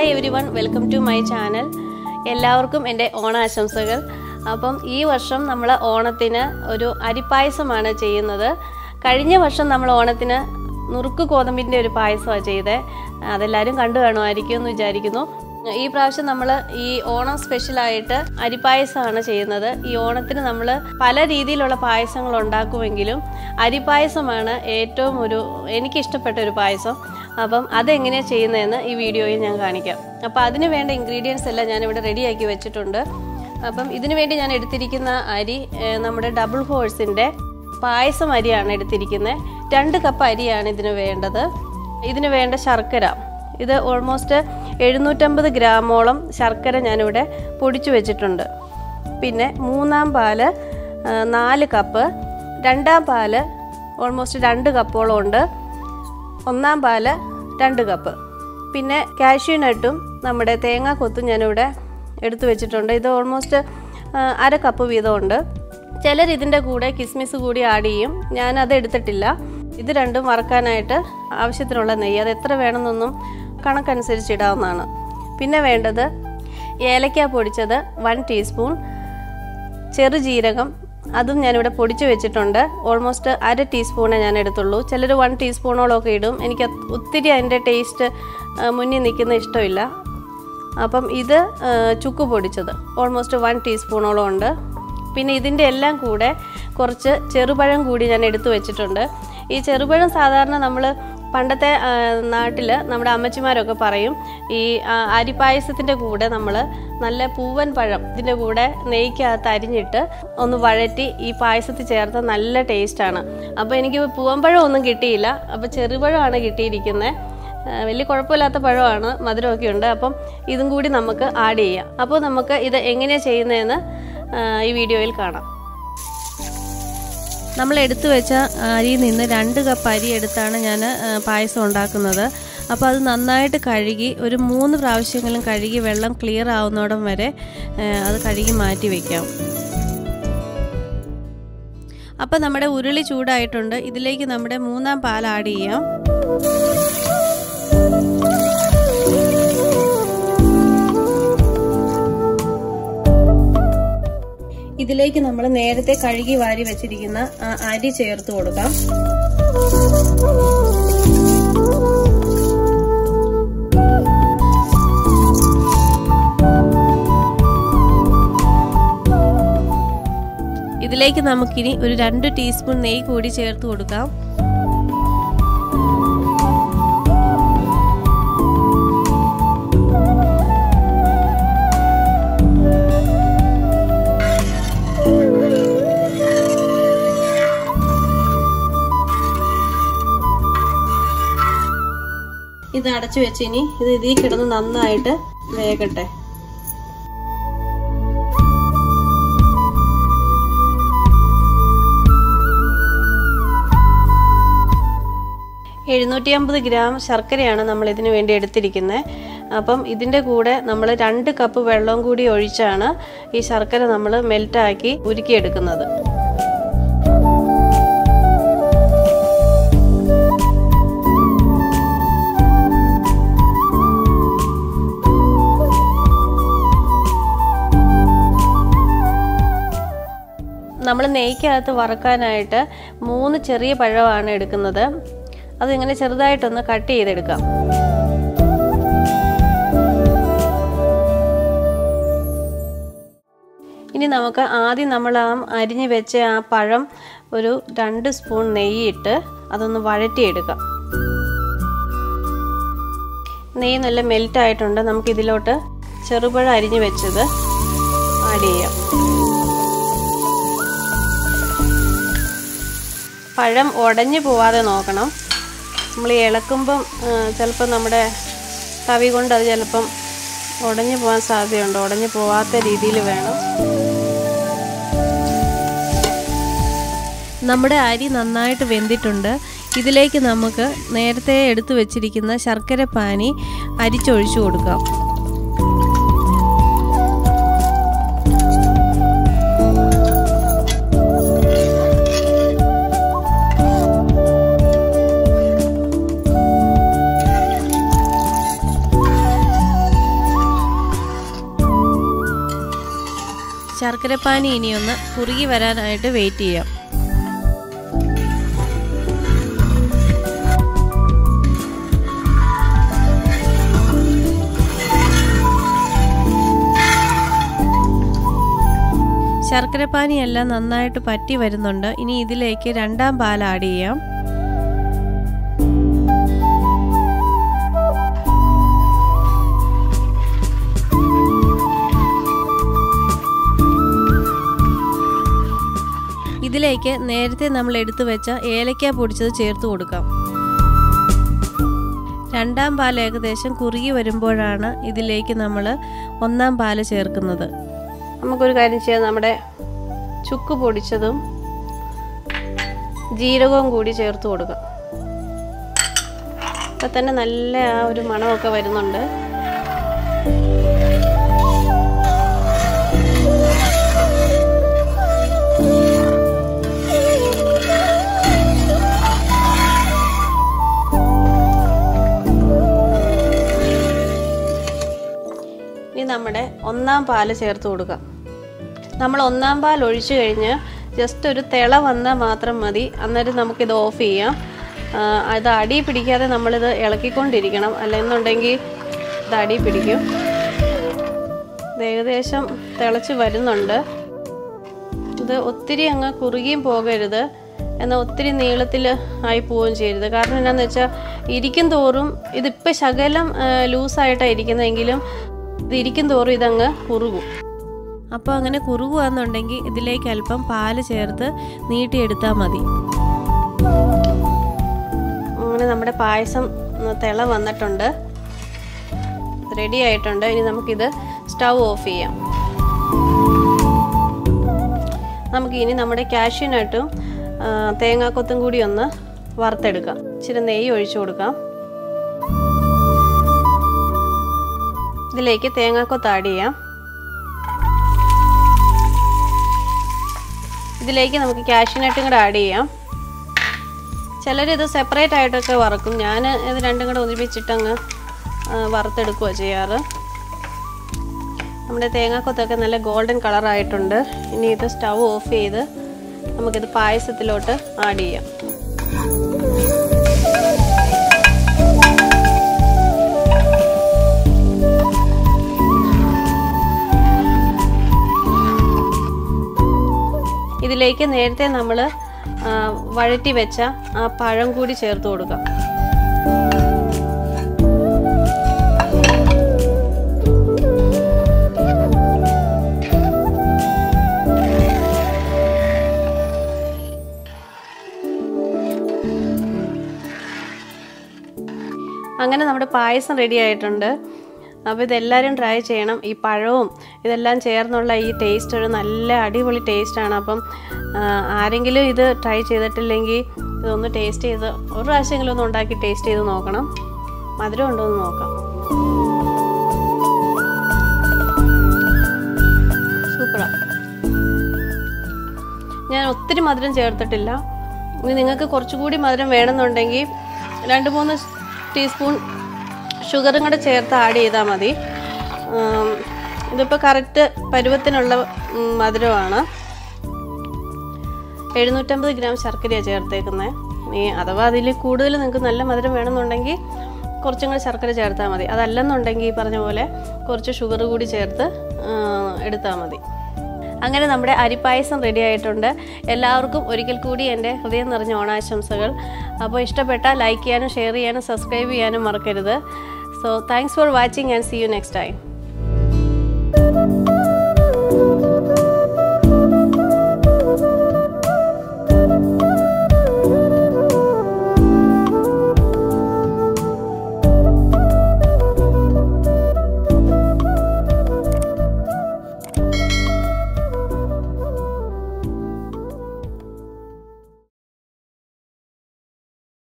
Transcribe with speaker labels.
Speaker 1: hi everyone welcome to my channel എല്ലാവർക്കും എൻ്റെ ഓണാശംസകൾ അപ്പം ഈ വർഷം നമ്മൾ ഓണത്തിന് ഒരു അരിപ്പായസമാണ് ചെയ്യുന്നത് കഴിഞ്ഞ വർഷം നമ്മൾ ഓണത്തിന് നുറുക്ക് ഗോതമ്പിൻ്റെ ഒരു പായസമാണ് ചെയ്തത് അതെല്ലാവരും കണ്ടു കാണുമായിരിക്കും എന്ന് വിചാരിക്കുന്നു ഈ പ്രാവശ്യം നമ്മൾ ഈ ഓണം സ്പെഷ്യലായിട്ട് അരിപ്പായസമാണ് ചെയ്യുന്നത് ഈ ഓണത്തിന് നമ്മൾ പല രീതിയിലുള്ള പായസങ്ങൾ ഉണ്ടാക്കുമെങ്കിലും അരിപ്പായസമാണ് ഏറ്റവും ഒരു എനിക്കിഷ്ടപ്പെട്ട ഒരു പായസം അപ്പം അതെങ്ങനെയാണ് ചെയ്യുന്നതെന്ന് ഈ വീഡിയോയിൽ ഞാൻ കാണിക്കാം അപ്പോൾ അതിന് വേണ്ട ഇൻഗ്രീഡിയൻസ് എല്ലാം ഞാനിവിടെ റെഡിയാക്കി വെച്ചിട്ടുണ്ട് അപ്പം ഇതിനു വേണ്ടി ഞാൻ എടുത്തിരിക്കുന്ന അരി ഏഹ്, നമ്മുടെ ഡബിൾ ഹോഴ്സിൻ്റെ പായസം അരിയാണ് എടുത്തിരിക്കുന്നത് രണ്ട് കപ്പ് അരിയാണ് ഇതിന് വേണ്ടത് ഇതിന് വേണ്ട ശർക്കര ഇത് ഓൾമോസ്റ്റ് എഴുന്നൂറ്റമ്പത് ഗ്രാമോളം ശർക്കര ഞാനിവിടെ പൊടിച്ചു വെച്ചിട്ടുണ്ട് പിന്നെ മൂന്നാം പാല് ആ, നാല് കപ്പ് രണ്ടാം പാല് ഓൾമോസ്റ്റ് രണ്ട് കപ്പോളം ഉണ്ട് ഒന്നാം പാല് രണ്ട് കപ്പ് പിന്നെ കാഷ്യൂ നട്ടും നമ്മുടെ തേങ്ങാ കൊത്തും ഞാനിവിടെ എടുത്തു വെച്ചിട്ടുണ്ട് ഇത് ഓൾമോസ്റ്റ് ആ, അര കപ്പ് വീതമുണ്ട് ചിലർ ഇതിൻ്റെ കൂടെ കിസ്മിസ് കൂടി ആഡ് ചെയ്യും ഞാനത് എടുത്തിട്ടില്ല ഇത് രണ്ടും വറക്കാനായിട്ട് ആവശ്യത്തിനുള്ള നെയ്യ് അത് എത്ര വേണമെന്നൊന്നും കണക്കനുസരിച്ച് ഇടാവുന്നതാണ് പിന്നെ വേണ്ടത് ഏലക്ക പൊടിച്ചത് വൺ ടീസ്പൂൺ ചെറുജീരകം അതും ഞാനിവിടെ പൊടിച്ചു വെച്ചിട്ടുണ്ട് ഓൾമോസ്റ്റ് അര ടീസ്പൂണേ ഞാൻ എടുത്തുള്ളൂ ചിലർ വൺ ടീസ്പൂണോളമൊക്കെ ഇടും എനിക്ക് അത് ഒത്തിരി അതിൻ്റെ ടേസ്റ്റ് മുന്നിൽ നിൽക്കുന്ന ഇഷ്ടമില്ല അപ്പം ഇത് ആ, ചുക്ക് പൊടിച്ചത് ഓൾമോസ്റ്റ് വൺ ടീസ്പൂണോളം ഉണ്ട് പിന്നെ ഇതിൻ്റെ എല്ലാം കൂടെ കുറച്ച് ചെറുപഴം കൂടി ഞാൻ എടുത്തു വെച്ചിട്ടുണ്ട് ഈ ചെറുപഴം സാധാരണ നമ്മൾ പണ്ടത്തെ നാട്ടിൽ നമ്മുടെ അമ്മച്ചിമാരൊക്കെ പറയും ഈ ആ, അരിപ്പായസത്തിൻ്റെ കൂടെ നമ്മൾ നല്ല പൂവൻ പഴം ഇതിൻ്റെ കൂടെ നെയ്ക്കകത്ത് അരിഞ്ഞിട്ട് ഒന്ന് വഴറ്റി ഈ പായസത്തിൽ ചേർത്ത നല്ല ടേസ്റ്റാണ് അപ്പോൾ എനിക്ക് പൂവൻപഴം ഒന്നും കിട്ടിയില്ല അപ്പോൾ ചെറുപഴമാണ് കിട്ടിയിരിക്കുന്നത് ആ, വലിയ കുഴപ്പമില്ലാത്ത പഴമാണ് മധുരമൊക്കെ ഉണ്ട് അപ്പം ഇതും കൂടി നമുക്ക് ആഡ് ചെയ്യാം അപ്പോൾ നമുക്ക് ഇത് എങ്ങനെയാണ് ചെയ്യുന്നതെന്ന് ആ, ഈ വീഡിയോയിൽ കാണാം നമ്മൾ എടുത്തു വെച്ച അരിയിൽ നിന്ന് രണ്ട് കപ്പ് അരി എടുത്താണ് ഞാൻ പായസം ഉണ്ടാക്കുന്നത് അപ്പോൾ അത് നന്നായിട്ട് കഴുകി ഒരു മൂന്ന് പ്രാവശ്യങ്ങളും കഴുകി വെള്ളം ക്ലിയർ ആവുന്നോടം വരെ ആ, അത് കഴുകി മാറ്റി വയ്ക്കാം അപ്പോൾ നമ്മുടെ ഉരുളി ചൂടായിട്ടുണ്ട് ഇതിലേക്ക് നമ്മുടെ മൂന്നാം പാൽ ആഡ് ചെയ്യാം ഇതിലേക്ക് നമ്മൾ നേരത്തെ കഴുകി വാരി വെച്ചിരിക്കുന്ന ആ അരി ചേർത്ത് കൊടുക്കാം ഇതിലേക്ക് നമുക്കിനി ഒരു രണ്ട് ടീസ്പൂൺ നെയ്യ് കൂടി ചേർത്ത് കൊടുക്കാം ഇത് അടച്ചു വെച്ച് ഇനി ഇത് ഇതിൽ കിടന്ന് നന്നായിട്ട് വേകട്ടെ എഴുന്നൂറ്റി അമ്പത് ഗ്രാം ശർക്കരയാണ് നമ്മൾ ഇതിനു വേണ്ടി എടുത്തിരിക്കുന്നത് അപ്പം ഇതിൻ്റെ കൂടെ നമ്മൾ രണ്ട് കപ്പ് വെള്ളവും കൂടി ഒഴിച്ചാണ് ഈ ശർക്കര നമ്മൾ മെൽറ്റാക്കി ഉരുക്കിയെടുക്കുന്നത് നമ്മൾ നെയ്ക്കകത്ത് വറക്കാനായിട്ട് മൂന്ന് ചെറിയ പഴമാണ് എടുക്കുന്നത് അതിങ്ങനെ ചെറുതായിട്ടൊന്ന് കട്ട് ചെയ്തെടുക്കാം ഇനി നമുക്ക് ആദ്യം നമ്മൾ ആ അരിഞ്ഞ് വെച്ച ആ പഴം ഒരു രണ്ട് സ്പൂൺ നെയ്യിട്ട് അതൊന്ന് വഴറ്റിയെടുക്കാം നെയ്യ് നല്ല മെൽറ്റ് ആയിട്ടുണ്ട് നമുക്ക് ഇതിലോട്ട് ചെറുപഴം അരിഞ്ഞ് വെച്ചത് ആഡ് ചെയ്യാം പഴം ഉടഞ്ഞു പോവാതെ നോക്കണം നമ്മൾ ഇളക്കുമ്പം ചിലപ്പം നമ്മുടെ തവി കൊണ്ട് അത് ചിലപ്പം ഉടഞ്ഞു പോകാൻ സാധ്യതയുണ്ട് ഉടഞ്ഞു പോവാത്ത രീതിയിൽ വേണം നമ്മുടെ അരി നന്നായിട്ട് വെന്തിട്ടുണ്ട് ഇതിലേക്ക് നമുക്ക് നേരത്തെ എടുത്തു വെച്ചിരിക്കുന്ന ശർക്കര പാനി അരിച്ചൊഴിച്ചു കൊടുക്കാം ശർക്കരപ്പാനി ഇനിയൊന്ന് കുറുകി വരാനായിട്ട് വെയിറ്റ് ചെയ്യാം ശർക്കരപ്പാനിയെല്ലാം നന്നായിട്ട് പറ്റി വരുന്നുണ്ട് ഇനി ഇതിലേക്ക് രണ്ടാം പാൽ ആഡ് ചെയ്യാം ഇതിലേക്ക് നേരത്തെ നമ്മൾ എടുത്തു വെച്ച ഏലക്ക പൊടിച്ചത് ചേർത്ത് കൊടുക്കാം രണ്ടാം പാൽ ഏകദേശം കുറുകി വരുമ്പോഴാണ് ഇതിലേക്ക് നമ്മൾ ഒന്നാം പാല് ചേർക്കുന്നത് നമുക്കൊരു കാര്യം ചെയ്യാം നമ്മുടെ ചുക്ക് പൊടിച്ചതും ജീരകവും കൂടി ചേർത്ത് കൊടുക്കാം അപ്പം തന്നെ നല്ല ആ ഒരു മണമൊക്കെ വരുന്നുണ്ട് ഇനി നമ്മുടെ ഒന്നാം പാല് ചേർത്ത് കൊടുക്കാം നമ്മൾ ഒന്നാം പാൽ ഒഴിച്ചു കഴിഞ്ഞ് ജസ്റ്റ് ഒരു തിള വന്നാൽ മാത്രം മതി അന്നേരം നമുക്കിത് ഓഫ് ചെയ്യാം ആ, അത് അടി പിടിക്കാതെ നമ്മളിത് ഇളക്കിക്കൊണ്ടിരിക്കണം അല്ലെന്നുണ്ടെങ്കിൽ ഇത് അടി പിടിക്കും ഇത് ഏകദേശം തിളച്ച് വരുന്നുണ്ട് ഇത് ഒത്തിരി അങ്ങ് കുറുകിയും പോകരുത് എന്നാൽ ഒത്തിരി നീളത്തിൽ ആയി പോവുകയും ചെയ്യരുത് കാരണം എന്നാന്ന് വെച്ചാൽ ഇരിക്കും തോറും ഇതിപ്പോൾ ശകലം ലൂസായിട്ടാണ് ഇരിക്കുന്നതെങ്കിലും ഇത് ഇരിക്കും തോറും ഇതങ്ങ് കുറുകും അപ്പോൾ അങ്ങനെ കുറുകുകയെന്നുണ്ടെങ്കിൽ ഇതിലേക്ക് അല്പം പാല് ചേർത്ത് നീട്ടിയെടുത്താൽ മതി അങ്ങനെ നമ്മുടെ പായസം തിള വന്നിട്ടുണ്ട് റെഡി ആയിട്ടുണ്ട് ഇനി നമുക്കിത് സ്റ്റൗ ഓഫ് ചെയ്യാം നമുക്ക് ഇനി നമ്മുടെ കാഷ്യൂനട്ടും തേങ്ങാക്കൊത്തും കൂടി ഒന്ന് വറുത്തെടുക്കാം ഇച്ചിരി നെയ്യ് ഒഴിച്ചു കൊടുക്കാം ഇതിലേക്ക് തേങ്ങാക്കൊത്ത് ആഡ് ചെയ്യാം ഇതിലേക്ക് നമുക്ക് കാഷ്യൂനട്ടും കൂടെ ആഡ് ചെയ്യാം ചിലരിത് സെപ്പറേറ്റ് ആയിട്ടൊക്കെ വറക്കും ഞാൻ ഇത് രണ്ടും കൂടെ ഒരുമിച്ചിട്ടങ്ങ് വറുത്തെടുക്കുക ചെയ്യാറ് നമ്മുടെ തേങ്ങാക്കൊത്തൊക്കെ നല്ല ഗോൾഡൻ കളറായിട്ടുണ്ട് ഇനി ഇത് സ്റ്റൗ ഓഫ് ചെയ്ത് നമുക്കിത് പായസത്തിലോട്ട് ആഡ് ചെയ്യാം ഇതിലേക്ക് നേരത്തെ നമ്മൾ വഴറ്റി വെച്ച ആ പഴം കൂടി ചേർത്ത് കൊടുക്കാം അങ്ങനെ നമ്മുടെ പായസം റെഡി ആയിട്ടുണ്ട് അപ്പോൾ ഇതെല്ലാവരും ട്രൈ ചെയ്യണം ഈ പഴവും ഇതെല്ലാം ചേർന്നുള്ള ഈ ടേസ്റ്റ് ഒരു നല്ല അടിപൊളി ടേസ്റ്റാണ് അപ്പം ആ, ആരെങ്കിലും ഇത് ട്രൈ ചെയ്തിട്ടില്ലെങ്കിൽ ഇതൊന്ന് ടേസ്റ്റ് ചെയ്ത് ഒരു പ്രാവശ്യമെങ്കിലും ഒന്ന് ഉണ്ടാക്കി ടേസ്റ്റ് ചെയ്ത് നോക്കണം മധുരം ഉണ്ടോ എന്ന് നോക്കാം സൂപ്പറാണ് ഞാൻ ഒത്തിരി മധുരം ചേർത്തിട്ടില്ല ഇനി നിങ്ങൾക്ക് കുറച്ചുകൂടി മധുരം വേണമെന്നുണ്ടെങ്കിൽ രണ്ട് മൂന്ന് ടീസ്പൂൺ ഷുഗറും കൂടെ ചേർത്ത് ആഡ് ചെയ്താൽ മതി ഉം, ഇതിപ്പോൾ കറക്റ്റ് പരുവത്തിനുള്ള ഉം, മധുരമാണ് എഴുന്നൂറ്റമ്പത് ഗ്രാം ശർക്കരയാണ് ചേർത്തേക്കുന്നത് ഇനി അഥവാ അതിൽ കൂടുതൽ നിങ്ങൾക്ക് നല്ല മധുരം വേണമെന്നുണ്ടെങ്കിൽ കുറച്ചും കൂടെ ശർക്കര ചേർത്താൽ മതി അതല്ലെന്നുണ്ടെങ്കിൽ ഈ പറഞ്ഞ പോലെ കുറച്ച് ഷുഗർ കൂടി ചേർത്ത് എടുത്താൽ മതി അങ്ങനെ നമ്മുടെ അരിപ്പായസം റെഡി ആയിട്ടുണ്ട് എല്ലാവർക്കും ഒരിക്കൽ കൂടി എൻ്റെ ഹൃദയം നിറഞ്ഞ ഓണാശംസകൾ അപ്പോൾ ഇഷ്ടപ്പെട്ടാൽ ലൈക്ക് ചെയ്യാനും ഷെയർ ചെയ്യാനും സബ്സ്ക്രൈബ് ചെയ്യാനും മറക്കരുത് so thanks for watching and see you next time